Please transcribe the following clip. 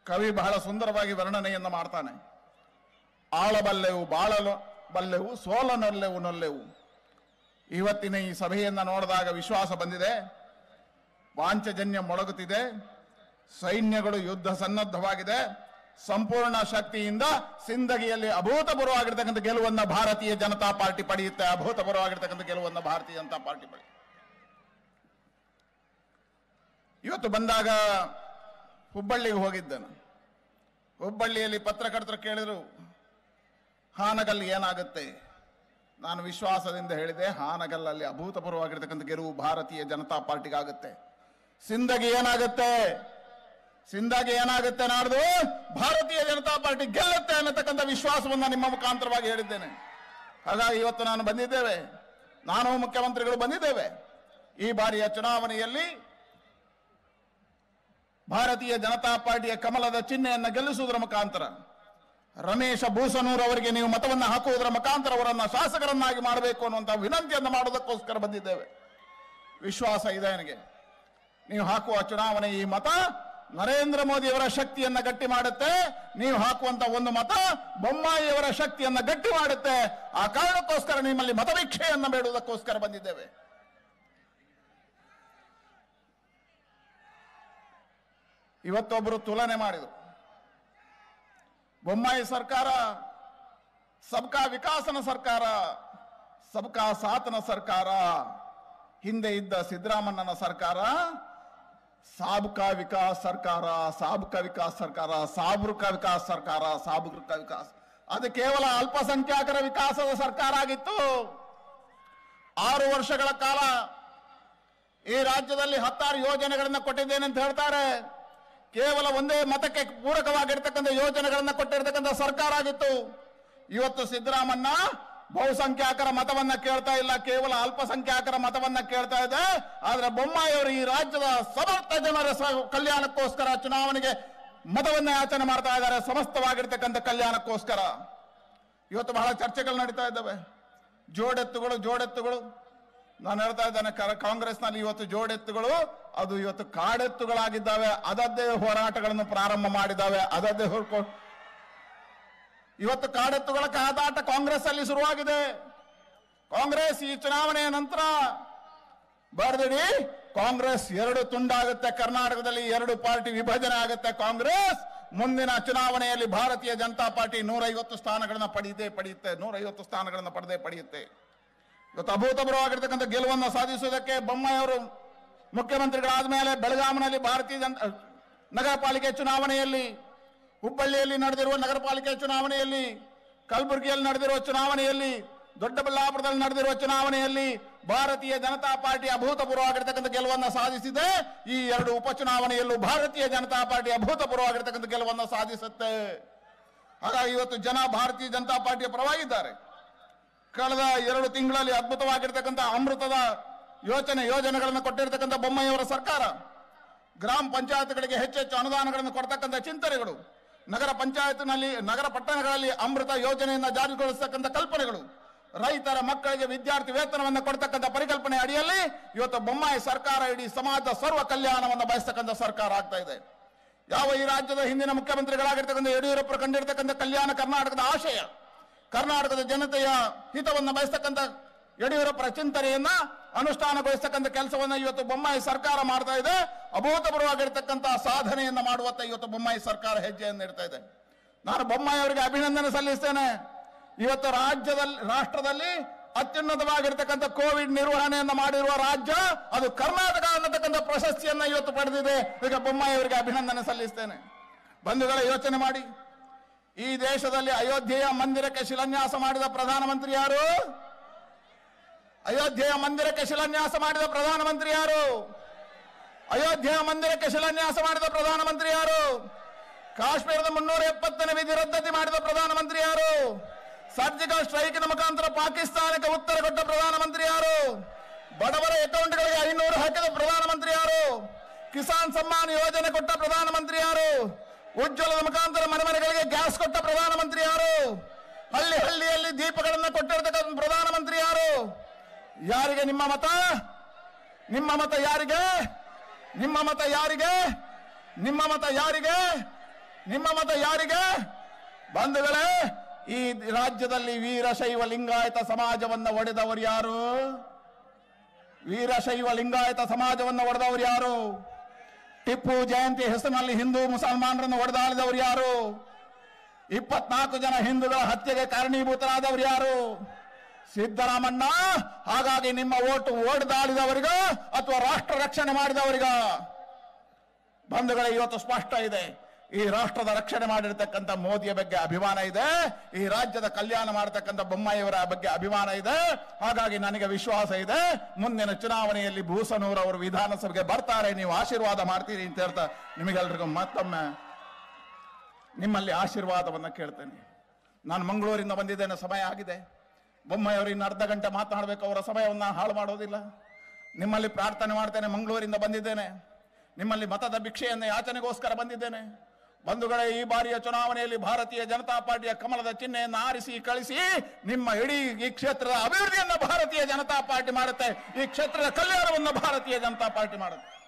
ಕವಿ ಬಹಳ ಸುಂದರವಾಗಿ ವರ್ಣನೆಯನ್ನು ಮಾಡ್ತಾನೆ ಆಳಬಲ್ಲೆವು ಬಾಳಲು ಬಲ್ಲೆವು ಸೋಲನೊಲ್ಲೆವು ನೊಲ್ಲೆವು ಇವತ್ತಿನ ಈ ಸಭೆಯನ್ನು ನೋಡಿದಾಗ ವಿಶ್ವಾಸ ಬಂದಿದೆ ವಾಂಚಜನ್ಯ ಮೊಳಗುತ್ತಿದೆ ಸೈನ್ಯಗಳು ಯುದ್ಧ ಸನ್ನದ್ಧವಾಗಿದೆ ಸಂಪೂರ್ಣ ಶಕ್ತಿಯಿಂದ ಸಿಂದಗಿಯಲ್ಲಿ ಅಭೂತಪೂರ್ವವಾಗಿರ್ತಕ್ಕಂಥ ಗೆಲುವನ್ನ ಭಾರತೀಯ ಜನತಾ ಪಾರ್ಟಿ ಪಡೆಯುತ್ತೆ ಅಭೂತಪೂರ್ವವಾಗಿರ್ತಕ್ಕಂಥ ಗೆಲುವನ್ನ ಭಾರತೀಯ ಜನತಾ ಪಾರ್ಟಿ ಪಡೆಯುತ್ತೆ ಇವತ್ತು ಬಂದಾಗ ಹುಬ್ಬಳ್ಳಿಗೆ ಹೋಗಿದ್ದೇನೆ ಹುಬ್ಬಳ್ಳಿಯಲ್ಲಿ ಪತ್ರಕರ್ತರು ಕೇಳಿದ್ರು ಹಾನಗಲ್ ಏನಾಗುತ್ತೆ ನಾನು ವಿಶ್ವಾಸದಿಂದ ಹೇಳಿದೆ ಹಾನಗಲ್ಲಲ್ಲಿ ಅಭೂತಪೂರ್ವವಾಗಿರ್ತಕ್ಕಂಥ ಗೆಲುವು ಭಾರತೀಯ ಜನತಾ ಪಾರ್ಟಿಗಾಗುತ್ತೆ ಸಿಂದಗಿ ಏನಾಗುತ್ತೆ ಸಿಂದಗಿ ಏನಾಗುತ್ತೆ ನಾಡ್ದು ಭಾರತೀಯ ಜನತಾ ಪಾರ್ಟಿ ಗೆಲ್ಲುತ್ತೆ ಅನ್ನತಕ್ಕಂಥ ವಿಶ್ವಾಸವನ್ನ ನಿಮ್ಮ ಮುಖಾಂತರವಾಗಿ ಹೇಳಿದ್ದೇನೆ ಹಾಗಾಗಿ ಇವತ್ತು ನಾನು ಬಂದಿದ್ದೇವೆ ನಾನು ಮುಖ್ಯಮಂತ್ರಿಗಳು ಬಂದಿದ್ದೇವೆ ಈ ಬಾರಿಯ ಚುನಾವಣೆಯಲ್ಲಿ ಭಾರತೀಯ ಜನತಾ ಪಾರ್ಟಿಯ ಕಮಲದ ಚಿಹ್ನೆಯನ್ನು ಗೆಲ್ಲಿಸುವುದರ ಮುಖಾಂತರ ರಮೇಶ ಭೂಸನೂರ್ ಅವರಿಗೆ ನೀವು ಮತವನ್ನು ಹಾಕುವುದರ ಮುಖಾಂತರ ಅವರನ್ನ ಶಾಸಕರನ್ನಾಗಿ ಮಾಡಬೇಕು ಅನ್ನುವಂಥ ವಿನಂತಿಯನ್ನು ಮಾಡುವುದಕ್ಕೋಸ್ಕರ ಬಂದಿದ್ದೇವೆ ವಿಶ್ವಾಸ ಇದೆ ನನಗೆ ನೀವು ಹಾಕುವ ಚುನಾವಣೆ ಈ ಮತ ನರೇಂದ್ರ ಮೋದಿ ಅವರ ಶಕ್ತಿಯನ್ನ ಗಟ್ಟಿ ಮಾಡುತ್ತೆ ನೀವು ಹಾಕುವಂತ ಒಂದು ಮತ ಬೊಮ್ಮಾಯಿಯವರ ಶಕ್ತಿಯನ್ನ ಗಟ್ಟಿ ಮಾಡುತ್ತೆ ಆ ಕಾರಣಕ್ಕೋಸ್ಕರ ನಿಮ್ಮಲ್ಲಿ ಮತಭಿಕ್ಷೆಯನ್ನ ಬೇಡುವುದಕ್ಕೋಸ್ಕರ ಬಂದಿದ್ದೇವೆ ಇವತ್ತೊಬ್ಬರು ತುಲನೆ ಮಾಡಿದರು ಬೊಮ್ಮಾಯಿ ಸರ್ಕಾರ ಸಬ್ಕಾ ವಿಕಾಸನ ಸರ್ಕಾರ ಸಬ್ಕಾ ಸಾತನ ಸರ್ಕಾರ ಹಿಂದೆ ಇದ್ದ ಸಿದ್ದರಾಮಣ್ಣನ ಸರ್ಕಾರ ಸಾಬ್ಕಾ ವಿಕಾಸ್ ಸರ್ಕಾರ ಸಾಬ್ಕಾ ವಿಕಾಸ್ ಸರ್ಕಾರ ಸಾಬ್ರುಕ ವಿಕಾಸ್ ಸರ್ಕಾರ ಸಾಬ್ರುಕ ವಿಕಾಸ್ ಅದು ಕೇವಲ ಅಲ್ಪಸಂಖ್ಯಾತರ ವಿಕಾಸದ ಸರ್ಕಾರ ಆಗಿತ್ತು ಆರು ವರ್ಷಗಳ ಕಾಲ ಈ ರಾಜ್ಯದಲ್ಲಿ ಹತ್ತಾರು ಯೋಜನೆಗಳನ್ನ ಕೊಟ್ಟಿದ್ದೇನೆ ಅಂತ ಹೇಳ್ತಾರೆ ಕೇವಲ ಒಂದೇ ಮತಕ್ಕೆ ಪೂರಕವಾಗಿರ್ತಕ್ಕಂಥ ಯೋಜನೆಗಳನ್ನ ಕೊಟ್ಟಿರ್ತಕ್ಕಂಥ ಸರ್ಕಾರ ಆಗಿತ್ತು ಇವತ್ತು ಸಿದ್ದರಾಮಣ್ಣ ಬಹುಸಂಖ್ಯಾತರ ಮತವನ್ನ ಕೇಳ್ತಾ ಇಲ್ಲ ಕೇವಲ ಅಲ್ಪಸಂಖ್ಯಾತರ ಮತವನ್ನ ಕೇಳ್ತಾ ಇದೆ ಆದ್ರೆ ಬೊಮ್ಮಾಯಿಯವರು ಈ ರಾಜ್ಯದ ಸಮರ್ಥ ಜನರ ಸ- ಕಲ್ಯಾಣಕ್ಕೋಸ್ಕರ ಚುನಾವಣೆಗೆ ಮತವನ್ನ ಯಾಚನೆ ಮಾಡ್ತಾ ಇದ್ದಾರೆ ಸಮಸ್ತವಾಗಿರ್ತಕ್ಕಂಥ ಕಲ್ಯಾಣಕ್ಕೋಸ್ಕರ ಇವತ್ತು ಬಹಳ ಚರ್ಚೆಗಳು ನಡೀತಾ ಇದ್ದಾವೆ ಜೋಡೆತ್ತುಗಳು ಜೋಡೆತ್ತುಗಳು ನಾನು ಹೇಳ್ತಾ ಇದ್ದೇನೆ ಕ- ಕಾಂಗ್ರೆಸ್ನಲ್ಲಿ ಇವತ್ತು ಜೋಡೆತ್ತುಗಳು ಅದು ಇವತ್ತು ಕಾಡೆತ್ತುಗಳಾಗಿದ್ದಾವೆ ಅದದ್ದೇ ಹೋರಾಟಗಳನ್ನು ಪ್ರಾರಂಭ ಮಾಡಿದ್ದಾವೆ ಅದದ್ದೇ ಹುರ್ಕೊ ಇವತ್ತು ಕಾಡೆತ್ತುಗಳ ಕಾದಾಟ ಕಾಂಗ್ರೆಸ್ ಅಲ್ಲಿ ಶುರುವಾಗಿದೆ ಕಾಂಗ್ರೆಸ್ ಈ ಚುನಾವಣೆಯ ನಂತರ ಬರೆದಿಡಿ ಕಾಂಗ್ರೆಸ್ ಎರಡು ತುಂಡಾಗುತ್ತೆ ಕರ್ನಾಟಕದಲ್ಲಿ ಎರಡು ಪಾರ್ಟಿ ವಿಭಜನೆ ಆಗುತ್ತೆ ಕಾಂಗ್ರೆಸ್ ಮುಂದಿನ ಚುನಾವಣೆಯಲ್ಲಿ ಭಾರತೀಯ ಜನತಾ ಪಾರ್ಟಿ ನೂರೈವತ್ತು ಸ್ಥಾನಗಳನ್ನ ಪಡೆಯುತ್ತೆ ಪಡೆಯುತ್ತೆ ನೂರೈವತ್ತು ಸ್ಥಾನಗಳನ್ನ ಪಡೆದೇ ಪಡೆಯುತ್ತೆ ಇವತ್ತು ಅಭೂತಪೂರ್ವವಾಗಿರ್ತಕ್ಕಂಥ ಗೆಲುವನ್ನು ಸಾಧಿಸುವುದಕ್ಕೆ ಬೊಮ್ಮಾಯಿಯವರು ಮುಖ್ಯಮಂತ್ರಿಗಳಾದ ಮೇಲೆ ಬೆಳಗಾವಿನಲ್ಲಿ ಭಾರತೀಯ ಜನತಾ ನಗರ ಪಾಲಿಕೆ ಚುನಾವಣೆಯಲ್ಲಿ ಹುಬ್ಬಳ್ಳಿಯಲ್ಲಿ ನಡೆದಿರುವ ನಗರ ಪಾಲಿಕೆ ಚುನಾವಣೆಯಲ್ಲಿ ಕಲಬುರಗಿಯಲ್ಲಿ ನಡೆದಿರುವ ಚುನಾವಣೆಯಲ್ಲಿ ದೊಡ್ಡಬಳ್ಳಾಪುರದಲ್ಲಿ ನಡೆದಿರುವ ಚುನಾವಣೆಯಲ್ಲಿ ಭಾರತೀಯ ಜನತಾ ಪಾರ್ಟಿ ಅಭೂತಪೂರ್ವವಾಗಿರ್ತಕ್ಕಂಥ ಗೆಲುವನ್ನು ಸಾಧಿಸಿದೆ ಈ ಎರಡು ಉಪಚುನಾವಣೆಯಲ್ಲೂ ಭಾರತೀಯ ಜನತಾ ಪಾರ್ಟಿ ಅಭೂತಪೂರ್ವವಾಗಿರ್ತಕ್ಕಂಥ ಗೆಲುವನ್ನು ಸಾಧಿಸುತ್ತೆ ಹಾಗಾಗಿ ಇವತ್ತು ಜನ ಭಾರತೀಯ ಜನತಾ ಪಾರ್ಟಿಯ ಪರವಾಗಿದ್ದಾರೆ ಕಳೆದ ಎರಡು ತಿಂಗಳಲ್ಲಿ ಅದ್ಭುತವಾಗಿರ್ತಕ್ಕಂಥ ಅಮೃತದ ಯೋಚನೆ ಯೋಜನೆಗಳನ್ನು ಕೊಟ್ಟಿರ್ತಕ್ಕಂಥ ಬೊಮ್ಮಾಯಿಯವರ ಸರ್ಕಾರ ಗ್ರಾಮ ಪಂಚಾಯತ್ಗಳಿಗೆ ಹೆಚ್ಚೆಚ್ಚು ಅನುದಾನಗಳನ್ನು ಕೊಡ್ತಕ್ಕಂಥ ಚಿಂತನೆಗಳು ನಗರ ಪಂಚಾಯತ್ನಲ್ಲಿ ನಗರ ಪಟ್ಟಣಗಳಲ್ಲಿ ಅಮೃತ ಯೋಜನೆಯನ್ನು ಜಾರಿಗೊಳಿಸತಕ್ಕಂಥ ಕಲ್ಪನೆಗಳು ರೈತರ ಮಕ್ಕಳಿಗೆ ವಿದ್ಯಾರ್ಥಿ ವೇತನವನ್ನು ಕೊಡ್ತಕ್ಕಂಥ ಪರಿಕಲ್ಪನೆ ಅಡಿಯಲ್ಲಿ ಇವತ್ತು ಬೊಮ್ಮಾಯಿ ಸರ್ಕಾರ ಇಡೀ ಸಮಾಜದ ಸರ್ವ ಕಲ್ಯಾಣವನ್ನು ಬಯಸ್ತಕ್ಕಂಥ ಸರ್ಕಾರ ಆಗ್ತಾ ಇದೆ ಯಾವ ಈ ರಾಜ್ಯದ ಹಿಂದಿನ ಮುಖ್ಯಮಂತ್ರಿಗಳಾಗಿರ್ತಕ್ಕಂಥ ಯಡಿಯೂರಪ್ಪರು ಕಂಡಿರ್ತಕ್ಕಂಥ ಕಲ್ಯಾಣ ಕರ್ನಾಟಕದ ಆಶಯ ಕರ್ನಾಟಕದ ಜನತೆಯ ಹಿತವನ್ನು ಬಯಸ್ತಕ್ಕಂಥ ಯಡಿಯೂರಪ್ಪರ ಚಿಂತನೆಯನ್ನ ಅನುಷ್ಠಾನಗೊಳಿಸ್ತಕ್ಕಂಥ ಕೆಲಸವನ್ನ ಇವತ್ತು ಬೊಮ್ಮಾಯಿ ಸರ್ಕಾರ ಮಾಡ್ತಾ ಇದೆ ಅಭೂತಪೂರ್ವವಾಗಿರ್ತಕ್ಕಂಥ ಸಾಧನೆಯನ್ನ ಮಾಡುವತ್ತ ಇವತ್ತು ಬೊಮ್ಮಾಯಿ ಸರ್ಕಾರ ಹೆಜ್ಜೆಯನ್ನು ಇಡ್ತಾ ಇದೆ ನಾನು ಬೊಮ್ಮಾಯಿ ಅವರಿಗೆ ಅಭಿನಂದನೆ ಸಲ್ಲಿಸ್ತೇನೆ ಇವತ್ತು ರಾಜ್ಯದಲ್ಲಿ ರಾಷ್ಟ್ರದಲ್ಲಿ ಅತ್ಯುನ್ನತವಾಗಿರ್ತಕ್ಕಂಥ ಕೋವಿಡ್ ನಿರ್ವಹಣೆಯನ್ನು ಮಾಡಿರುವ ರಾಜ್ಯ ಅದು ಕರ್ನಾಟಕ ಅನ್ನತಕ್ಕಂಥ ಪ್ರಶಸ್ತಿಯನ್ನ ಇವತ್ತು ಪಡೆದಿದೆ ಈಗ ಬೊಮ್ಮಾಯಿ ಅವರಿಗೆ ಅಭಿನಂದನೆ ಸಲ್ಲಿಸ್ತೇನೆ ಬಂಧುಗಳ ಯೋಚನೆ ಮಾಡಿ ಈ ದೇಶದಲ್ಲಿ ಅಯೋಧ್ಯೆಯ ಮಂದಿರಕ್ಕೆ ಶಿಲಾನ್ಯಾಸ ಮಾಡಿದ ಪ್ರಧಾನಮಂತ್ರಿ ಯಾರು ಅಯೋಧ್ಯೆಯ ಮಂದಿರಕ್ಕೆ ಶಿಲಾನ್ಯಾಸ ಮಾಡಿದ ಪ್ರಧಾನಮಂತ್ರಿ ಯಾರು ಅಯೋಧ್ಯೆಯ ಮಂದಿರಕ್ಕೆ ಶಿಲಾನ್ಯಾಸ ಮಾಡಿದ ಪ್ರಧಾನಮಂತ್ರಿ ಯಾರು ಕಾಶ್ಮೀರದ ಮುನ್ನೂರ ಎಪ್ಪತ್ತನೇ ವಿಧಿ ರದ್ದತಿ ಮಾಡಿದ ಪ್ರಧಾನಮಂತ್ರಿ ಯಾರು ಸರ್ಜಿಕಲ್ ಸ್ಟ್ರೈಕಿನ ಮುಖಾಂತರ ಪಾಕಿಸ್ತಾನಕ್ಕೆ ಉತ್ತರ ಕೊಟ್ಟ ಪ್ರಧಾನಮಂತ್ರಿ ಯಾರು ಬಡವರ ಅಕೌಂಟ್ಗಳಿಗೆ ಐನೂರು ಹಾಕಿದ ಪ್ರಧಾನಮಂತ್ರಿ ಯಾರು ಕಿಸಾನ್ ಸಮ್ಮಾನ್ ಯೋಜನೆ ಕೊಟ್ಟ ಪ್ರಧಾನಮಂತ್ರಿ ಯಾರು ಉಜ್ವಲದ ಮುಖಾಂತರ ಮನೆ ಮನೆಗಳಿಗೆ ಗ್ಯಾಸ್ ಕೊಟ್ಟ ಪ್ರಧಾನಮಂತ್ರಿ ಯಾರು ಹಳ್ಳಿ ಹಳ್ಳಿಯಲ್ಲಿ ದೀಪಗಳನ್ನು ಕೊಟ್ಟಿರ್ತಕ್ಕಂಥ ಪ್ರಧಾನಮಂತ್ರಿ ಯಾರು ಯಾರಿಗೆ ನಿಮ್ಮ ಮತ ನಿಮ್ಮ ಮತ ಯಾರಿಗೆ ನಿಮ್ಮ ಮತ ಯಾರಿಗೆ ನಿಮ್ಮ ಮತ ಯಾರಿಗೆ ನಿಮ್ಮ ಮತ ಯಾರಿಗೆ ಬಂಧುಗಳೇ ಈ ರಾಜ್ಯದಲ್ಲಿ ವೀರಶೈವ ಲಿಂಗಾಯತ ಸಮಾಜವನ್ನ ಒಡೆದವರು ಯಾರು ವೀರಶೈವ ಲಿಂಗಾಯತ ಸಮಾಜವನ್ನು ಒಡೆದವರು ಯಾರು ಟಿಪ್ಪು ಜಯಂತಿ ಹೆಸರಿನಲ್ಲಿ ಹಿಂದೂ ಮುಸಲ್ಮಾನರನ್ನು ಒಡೆದಾಳಿದವರು ಯಾರು ಇಪ್ಪತ್ನಾಲ್ಕು ಜನ ಹಿಂದೂಗಳ ಹತ್ಯೆಗೆ ಕಾರಣೀಭೂತರಾದವರು ಯಾರು ಸಿದ್ದರಾಮಣ್ಣ ಹಾಗಾಗಿ ನಿಮ್ಮ ಓಟು ಓಡ್ದಾಳಿದವರಿಗ ಅಥವಾ ರಾಷ್ಟ್ರ ರಕ್ಷಣೆ ಮಾಡಿದವರಿಗ ಬಂಧುಗಳೇ ಇವತ್ತು ಸ್ಪಷ್ಟ ಇದೆ ಈ ರಾಷ್ಟ್ರದ ರಕ್ಷಣೆ ಮಾಡಿರ್ತಕ್ಕಂಥ ಮೋದಿಯ ಬಗ್ಗೆ ಅಭಿಮಾನ ಇದೆ ಈ ರಾಜ್ಯದ ಕಲ್ಯಾಣ ಮಾಡತಕ್ಕಂಥ ಬೊಮ್ಮಾಯಿಯವರ ಬಗ್ಗೆ ಅಭಿಮಾನ ಇದೆ ಹಾಗಾಗಿ ನನಗೆ ವಿಶ್ವಾಸ ಇದೆ ಮುಂದಿನ ಚುನಾವಣೆಯಲ್ಲಿ ಭೂಸನೂರ್ ಅವರು ವಿಧಾನಸಭೆಗೆ ಬರ್ತಾರೆ ನೀವು ಆಶೀರ್ವಾದ ಮಾಡ್ತೀರಿ ಅಂತ ಹೇಳ್ತಾ ನಿಮಗೆಲ್ರಿಗೂ ಮತ್ತೊಮ್ಮೆ ನಿಮ್ಮಲ್ಲಿ ಆಶೀರ್ವಾದವನ್ನ ಕೇಳ್ತೇನೆ ನಾನು ಮಂಗಳೂರಿಂದ ಬಂದಿದ್ದೇನೆ ಸಮಯ ಆಗಿದೆ ಬೊಮ್ಮಾಯಿಯವರು ಇನ್ನು ಅರ್ಧ ಗಂಟೆ ಮಾತನಾಡಬೇಕು ಅವರ ಸಮಯವನ್ನ ಹಾಳು ಮಾಡೋದಿಲ್ಲ ನಿಮ್ಮಲ್ಲಿ ಪ್ರಾರ್ಥನೆ ಮಾಡ್ತೇನೆ ಮಂಗಳೂರಿಂದ ಬಂದಿದ್ದೇನೆ ನಿಮ್ಮಲ್ಲಿ ಮತದ ಭಿಕ್ಷೆಯನ್ನು ಯಾಚನೆಗೋಸ್ಕರ ಬಂದಿದ್ದೇನೆ ಬಂಧುಗಳೇ ಈ ಬಾರಿಯ ಚುನಾವಣೆಯಲ್ಲಿ ಭಾರತೀಯ ಜನತಾ ಪಾರ್ಟಿಯ ಕಮಲದ ಚಿಹ್ನೆಯನ್ನು ಆರಿಸಿ ಕಳಿಸಿ ನಿಮ್ಮ ಇಡೀ ಈ ಕ್ಷೇತ್ರದ ಅಭಿವೃದ್ಧಿಯನ್ನು ಭಾರತೀಯ ಜನತಾ ಪಾರ್ಟಿ ಮಾಡುತ್ತೆ ಈ ಕ್ಷೇತ್ರದ ಕಲ್ಯಾಣವನ್ನು ಭಾರತೀಯ ಜನತಾ ಪಾರ್ಟಿ ಮಾಡುತ್ತೆ